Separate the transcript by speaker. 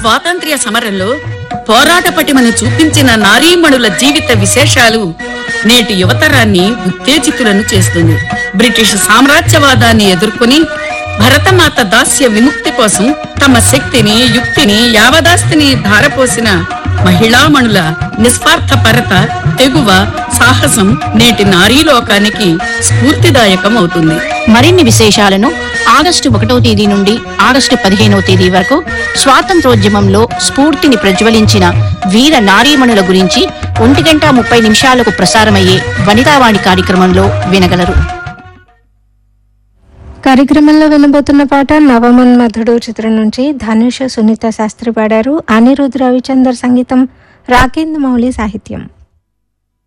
Speaker 1: స్వాతంత్ర్య సమరంలో పోరాట పటిమను చూపించిన నారీమణుల జీవిత విశేషాలు నేటి యువతరాన్ని ఉత్తేజితులను చేస్తుంది బ్రిటిష్ సామ్రాజ్యవాదాన్ని ఎదుర్కొని భరతమాత దాస్య విముక్తి కోసం తమ శక్తిని యుక్తిని యావదాస్తిని ధారపోసిన మహిళామణుల నిస్వార్థపరత తెగువ సాహసం నేటి నారీలోకానికి స్ఫూర్తిదాయకం అవుతుంది
Speaker 2: మరిన్ని విశేషాలను ఆగస్టు ఒకటో తేదీ నుండి ఆగస్టు పదిహేనవ తేదీ వరకు స్వాతంత్రోద్యమంలో స్ఫూర్తిని ప్రజ్వలించిన వీర నారీమణుల గురించి ఒంటి గంట ముప్పై నిమిషాలకు ప్రసారమయ్యే వనితావాణి కార్యక్రమంలో వినగలరు
Speaker 3: కార్యక్రమంలో వినబోతున్న పాట నవమన్మధుడు చిత్రం నుంచి ధనుష్ సునీత శాస్త్రి పాడారు అనిరుద్ రవిచందర్ సంగీతం రాకేంద్ర మౌలి సాహిత్యం